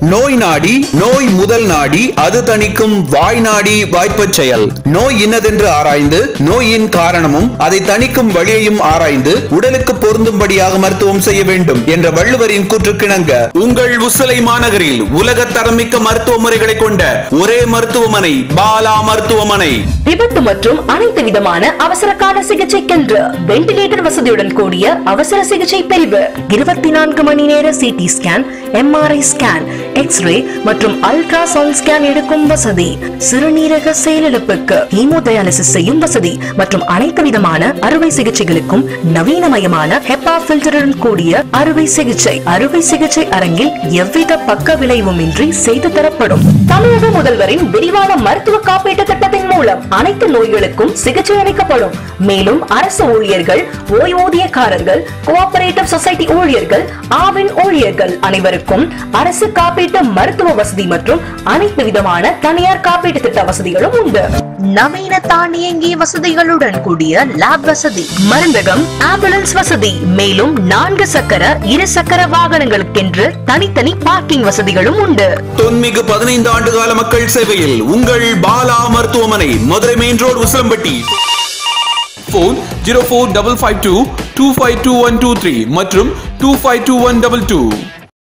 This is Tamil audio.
நோய் நாடி நோய் முதல் நாடி அது தணிக்கும் வாய் நாடி வாய்ப்பச் செயல் நோய் இன்னதென்று ஆராய்ந்து நோயின் காரணமும் அதை தணிக்கும் வழியையும் ஆராய்ந்து உடலுக்கு பொருந்தும்படியாக மருத்துவம் செய்ய வேண்டும் என்ற வள்ளுவரின் கூற்றுக்கிணங்க உங்கள் உசிலை மாநகரில் உலக தரமிக்க மருத்துவ முறைகளை கொண்ட ஒரே மருத்துவமனை பாலா மருத்துவமனை விபத்து மற்றும் அனைத்து விதமான அவசர கால சிகிச்சைக்கென்று வெண்டிலேட்டர் வசதியுடன் கூடிய அவசர சிகிச்சை பிரிவு இருபத்தி நான்கு மணி நேர CT scan MRI scan X-ray மற்றும் அல்ட்ரா சவுண்ட் ஸ்கேன் எடுக்கும் வசதி சிறுநீரக செயலிழப்புக்கு ஹீமோடயாலிசிஸ் செய்யும் வசதி மற்றும் அனைத்து விதமான அறுவை சிகிச்சைகளுக்கும் நவீனமயமான ஹெப்பா பில்டருடன் கூடிய அறுவை சிகிச்சை அறுவை சிகிச்சை அரங்கில் எவ்வித பக்க விளைவும் இன்றி செய்து தரப்படும் தமிழக முதல்வரின் விரிவான மருத்துவ காப்பீட்டு திட்டத்தின் மூலம் அனைத்து நோய்களுக்கும் சிகிச்சை அளிக்கப்படும் மேலும் அரசு ஊழியர்கள் ஓய்வூதியக்காரர்கள் கோஆபரேட்டிவ் சொசைட்டி ஊழியர்கள் ஆவின் ஊழியர்கள் அனைவருக்கும் அரசு காப்பீட்டு மருத்துவ வசதி மற்றும் அனைத்து விதமான தனியார் காப்பீட்டு திட்ட வசதிகளும் உண்டு நவீன தானியங்கி வசதிகளுடன் கூடிய லேப் வசதி மருந்தகம் ஆம்புலன்ஸ் வசதி மேலும் நான்கு சக்கர இரு சக்கர வாகனங்களுக்கென்று தனித்தனி பார்க்கிங் வசதிகளும் உண்டு தொன்மிகு பதினைந்து ஆண்டு கால மக்கள் சேவையில் உங்கள் பாலா மருத்துவமனை Madurai main road Usilampatti phone zero four double five two two five two one two three மற்றும் two five two one double two